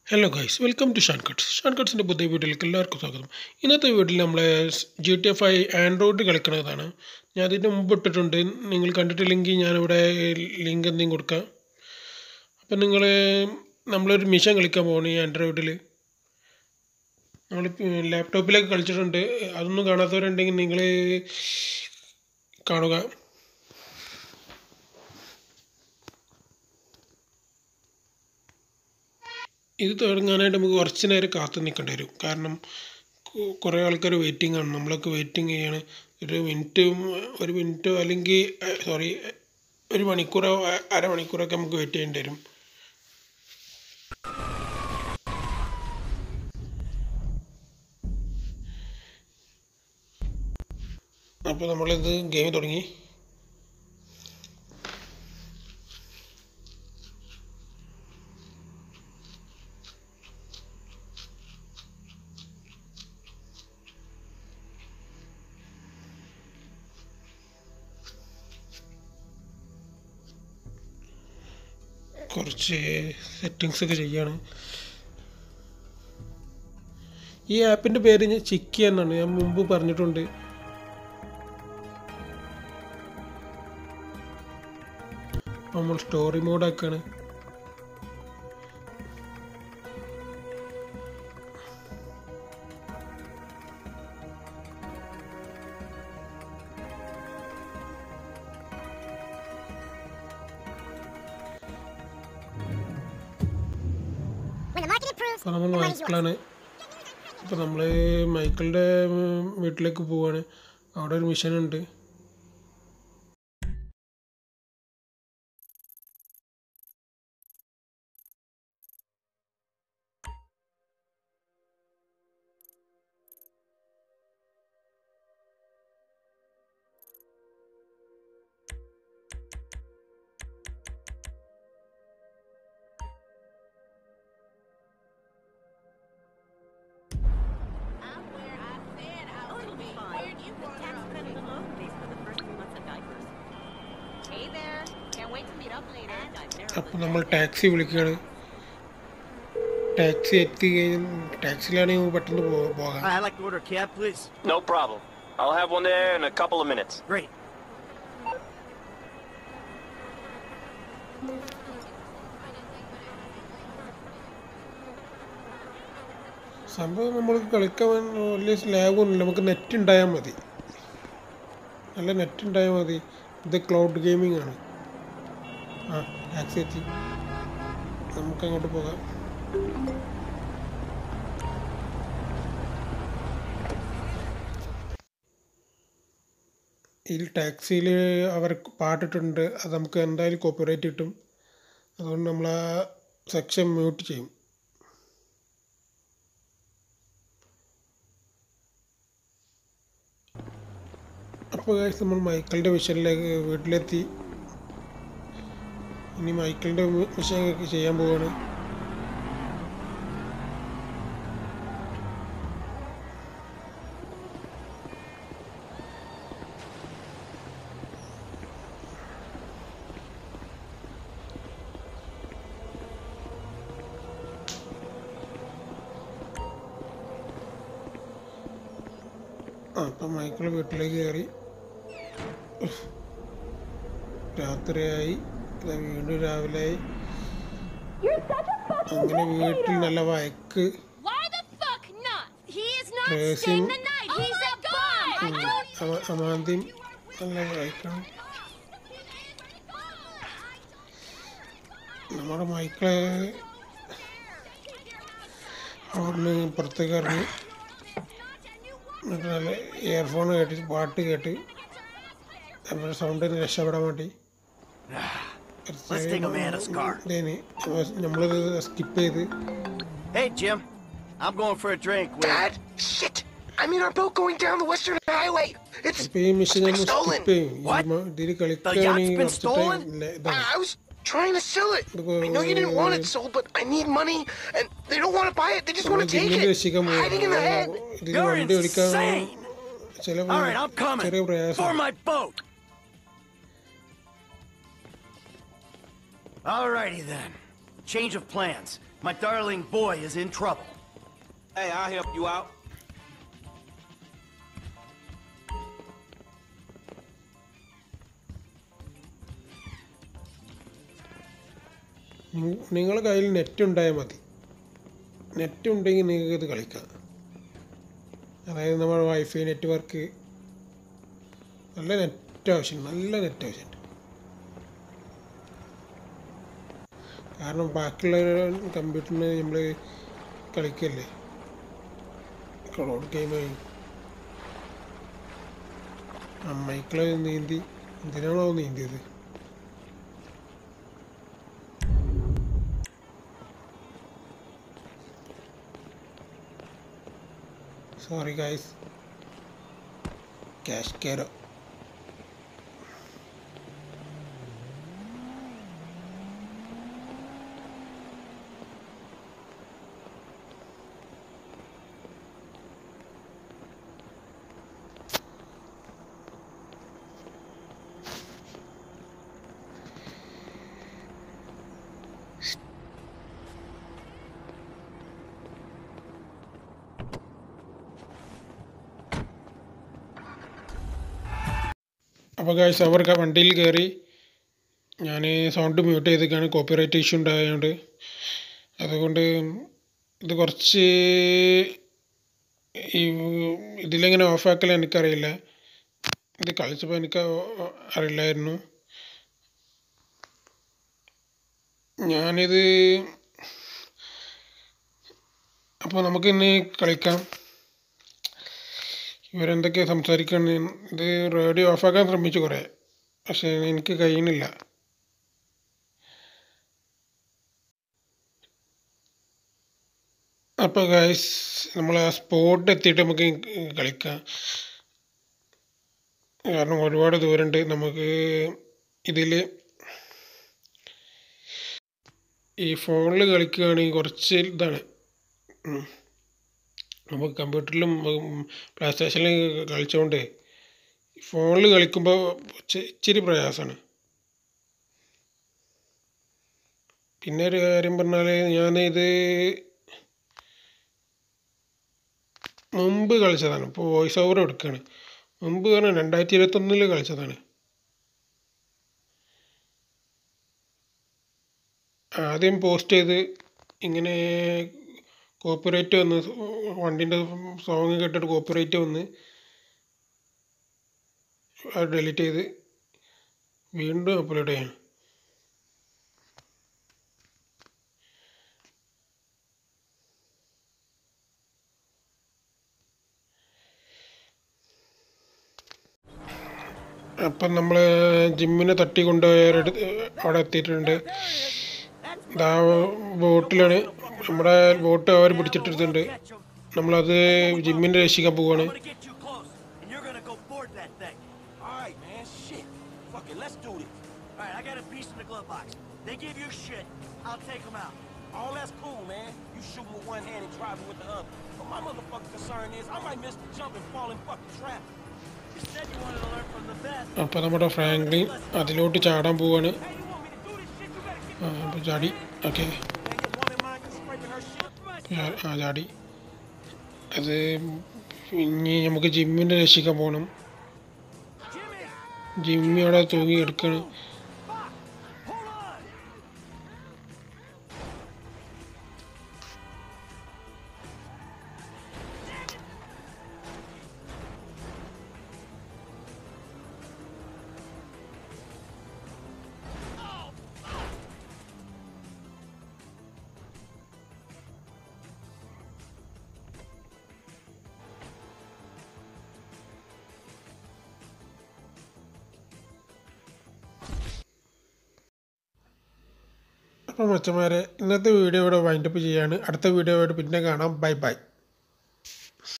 Hello guys welcome to Shan Cuts Shan കട്ട്സിൻ്റെ പുതിയ വീഡിയോയിലേക്ക് എല്ലാവർക്കും സ്വാഗതം ഇന്നത്തെ വീഡിയോയിൽ നമ്മളെ G T F I Android കളിക്കുന്നതാണ് ഞാൻ അതിൻ്റെ മുമ്പ് ഇട്ടിട്ടുണ്ട് നിങ്ങൾ കണ്ടിട്ടില്ലെങ്കിൽ ഞാനിവിടെ ലിങ്ക് എന്തെങ്കിലും കൊടുക്കാം അപ്പം നിങ്ങൾ നമ്മളൊരു മിഷൻ കളിക്കാൻ പോകണം ഈ ആൻഡ്രോയിഡിൽ നമ്മൾ ലാപ്ടോപ്പിലൊക്കെ കളിച്ചിട്ടുണ്ട് അതൊന്നും കാണാത്തവരുണ്ടെങ്കിൽ നിങ്ങൾ കാണുക ഇത് തുടങ്ങാനായിട്ട് നമുക്ക് കുറച്ച് നേരം കാത്തു നിൽക്കേണ്ടി വരും കാരണം കു- കുറേ ആൾക്കാർ വെയിറ്റിംഗ് ആണ് നമ്മളൊക്കെ വെയിറ്റിംഗ് ചെയ്യാണ് ഒരു മിനിറ്റ് ഒരു മിനിറ്റോ അല്ലെങ്കിൽ സോറി ഒരു മണിക്കൂറോ അ- അരമണിക്കൂറൊക്കെ നമുക്ക് വെയിറ്റ് ചെയ്യേണ്ടി വരും അപ്പോൾ നമ്മളിത് ഗെയിം തുടങ്ങി കുറച്ച് സെറ്റിങ്സ് ഒക്കെ ചെയ്യാണ് ഈ ആപ്പിൻ്റെ പേര് ഞാൻ ചിക്കി എന്നാണ് ഞാൻ മുമ്പ് പറഞ്ഞിട്ടുണ്ട് നമ്മൾ സ്റ്റോറി മോഡാക്കാണ് When the market improves, അപ്പോൾ നമ്മൾ the money's yours. മൈക്കിളാണ് അപ്പോൾ നമ്മൾ മൈക്കിളിൻ്റെ ഉം, വീട്ടിലേക്ക് പോവാണ് അവിടെ ഒരു മിഷൻ ഉണ്ട് I'm where I said I would be. Where'd you The wander tax off credit to? alone pays for the first three months of diapers. Hey there. Can't wait to meet up later. And I'm there. അപ്പോൾ നമ്മൾ taxi വിളിക്കുകയാണ് taxi എത്തി കഴിഞ്ഞ് ടാക്സിയിലാണെങ്കിൽ പെട്ടെന്ന് പോ- പോകാം Hi, I'd like to order a cab, please. No problem. I'll have one there in a couple of minutes. Great. സംഭവം നമ്മൾ കളിക്കാൻ വലിയ ലാഗൊന്നുമില്ല നമുക്ക് നെറ്റ് ഉണ്ടായാൽ മതി നല്ല നെറ്റ് ഉണ്ടായാൽ മതി ഇത് ക്ലൗഡ് ഗെയിമിംഗ് ആണ് ആ ടാക്സി എത്തി നമുക്ക് അങ്ങോട്ട് പോകാം ഈ ടാക്സിയിൽ അവർ പാട്ടിട്ടുണ്ട് അത് നമുക്ക് എന്തായാലും കോപ്പിറൈറ്റ് കിട്ടും അതുകൊണ്ട് നമ്മൾ ആ സെക്ഷൻ മ്യൂട്ട് ചെയ്യും അപ്പോൾ ഗൈസ് നമ്മൾ മൈക്കിളിൻ്റെ മിഷനിലേക്ക് വീട്ടിലെത്തി ഇനി മൈക്കിളിൻ്റെ മിഷൻ ചെയ്യാൻ പോവാണ് ആ അപ്പം മൈക്കിൾ വീട്ടിലേക്ക് കയറി ഉഫ്. രാത്രിയായി ഇതാ വീണ്ടും രാവിലെ ആയി അങ്ങനെ വീട്ടിൽ നല്ല വയക്ക് Why the fuck not? He is not Tracing. staying the night. He's a bum. I don't അമ- അമാന്തിയും നല്ല വയക്കാണ് നമ്മുടെ മൈക്കിള് അവിടുന്ന് പുറത്തേക്ക് ഇറങ്ങി എന്നിട്ട് നല്ല ഇയർഫോൺ കേട്ട് പാട്ട് കേട്ട് നമ്മുടെ സൗണ്ടിൽ നിന്ന് രക്ഷപ്പെടാൻ വേണ്ടി Let's take a man a scar. ഇതേന് നമ്മളിത് സ്കിപ്പ് ചെയ്ത് Hey, Jim. I'm going for a drink with. Dad, shit! I'm in our boat going down the Western Highway. It's. ഇപ്പൊ ഈ മിഷൻ നമ്മൾ stolen. സ്കിപ്പ് ചെയ്യും ഈ What? മ- ഇതിൽ The yacht's കളിക്കുകയാണെങ്കിൽ been കുറച്ച് stolen? time ഇല്ല- I, ഇതാണ് I was trying to sell it. I know you didn't want it sold, but I need money, and they don't want to buy it. They just want to take ജിമ്മിൽ it. രക്ഷിക്കാൻ Hiding in the head. ഇതിൽ You're വണ്ടി ഓടിക്കാൻ insane. ചില All right, I'm coming. ചെറിയ For പ്രയാസം my boat. Alrighty then. Change of plans. My darling boy is in trouble. Hey, I'll help you out. നിങ്ങളുടെ കയ്യിൽ നെറ്റ് ഉണ്ടായാൽ മതി നെറ്റ് ഉണ്ടെങ്കിൽ നിങ്ങൾക്ക് ഇത് കളിക്കാം അതായത് നമ്മുടെ വൈഫൈ നെറ്റ്വർക്ക് നല്ല നെറ്റ് ആവശ്യം നല്ല നെറ്റ് ആവശ്യമുണ്ട് കാരണം ബാക്കിയുള്ള കമ്പ്യൂട്ടറിന് നമ്മൾ കളിക്കല്ലേ ക്ലൗഡ് ഗെയിമായി അമ്മയ്ക്കളെ നീന്തി എന്തിനാണോ നീന്തിയത് സോറി ഗൈസ് ക്യാഷ് കയറോ അപ്പോൾ ഗൈസ് അവർ ക- വണ്ടിയിൽ കയറി ഞാൻ സൗണ്ട് മ്യൂട്ട് ചെയ്തേക്കാണ് കോപ്പിറൈറ്റ് ഇഷ്യൂ ഉണ്ടായതുകൊണ്ട് അതുകൊണ്ട് ഇത് കുറച്ച് ഈ ഇതിലെങ്ങനെ ഓഫാക്കൽ എനിക്കറിയില്ല ഇത് കളിച്ചപ്പോൾ എനിക്ക് അറിയില്ലായിരുന്നു ഞാനിത് അപ്പോൾ നമുക്കിന്ന് കളിക്കാം ഇവരെന്തൊക്കെ സംസാരിക്കണം ഇത് റേഡിയോ ഓഫാക്കാൻ ശ്രമിച്ചു കുറേ പക്ഷേ എനിക്ക് കഴിയുന്നില്ല അപ്പോൾ ഗൈസ് നമ്മൾ ആ സ്പോട്ട് എത്തിയിട്ട് നമുക്ക് കളിക്കാം കാരണം ഒരുപാട് ദൂരമുണ്ട് നമുക്ക് ഇതിൽ ഈ ഫോണിൽ കളിക്കുകയാണെങ്കിൽ കുറച്ച് ഇതാണ് ഉം. നമുക്ക് കമ്പ്യൂട്ടറിലും പ്ലേ സ്റ്റേഷനിലും കളിച്ചുകൊണ്ട് ഫോണിൽ കളിക്കുമ്പോൾ ഇച്ചി- ഇച്ചിരി പ്രയാസമാണ് പിന്നെ ഒരു കാര്യം പറഞ്ഞാൽ ഞാനിത് മുമ്പ് കളിച്ചതാണ് ഇപ്പോൾ വോയിസ് ഓവർ എടുക്കുകയാണ് മുമ്പ് പറഞ്ഞാൽ രണ്ടായിരത്തി ഇരുപത്തൊന്നിൽ കളിച്ചതാണ് ആദ്യം പോസ്റ്റ് ചെയ്ത് ഇങ്ങനെ കോപ്പിറൈറ്റ് വന്ന് വണ്ടീൻ്റെ സോങ് കേട്ടിട്ട് കോപ്പിറൈറ്റ് വന്ന് അത് ഡിലീറ്റ് ചെയ്ത് വീണ്ടും അപ്ലോഡ് ചെയ്യണം അപ്പം നമ്മൾ ജിമ്മിനെ തട്ടി കൊണ്ടുപോയവരടുത്ത് അവിടെ എത്തിയിട്ടുണ്ട് ദാ ബോട്ടിലാണ് നമ്മുടെ ബോട്ട് അവർ പിടിച്ചിട്ടിട്ടുണ്ട് നമ്മളത് ജിമ്മിനെ രക്ഷിക്കാൻ പോവാണ് I'm gonna get you close, and you're gonna go board that thing. Alright, man. Shit. Fuck it, let's do this. All right, I got a piece in the glove box. They give you shit. I'll take them out. All that's cool, man. You shooting with one hand and driving with the other. But my motherfucking concern is I might miss the jump and fall in fucking traffic. You said you wanted to learn from the best. അപ്പോൾ നമ്മുടെ Franklin അതിലോട്ട് ചാടാൻ പോവാണ് Hey, you want me to do this shit? You better get ആ, അപ്പോൾ ചാടി okay man, your woman mind you scraping her shit. ആ ചാടി അത് ഇനി നമുക്ക് ജിമ്മിനെ രക്ഷിക്കാൻ പോകണം ജിമ്മി അവിടെ തൂങ്ങി എടുക്കണം അപ്പോൾ മച്ചന്മാരെ ഇന്നത്തെ വീഡിയോ ഇവിടെ വൈൻഡപ്പ് ചെയ്യാണ് അടുത്ത വീഡിയോ ആയിട്ട് പിന്നെ കാണാം ബൈ ബൈ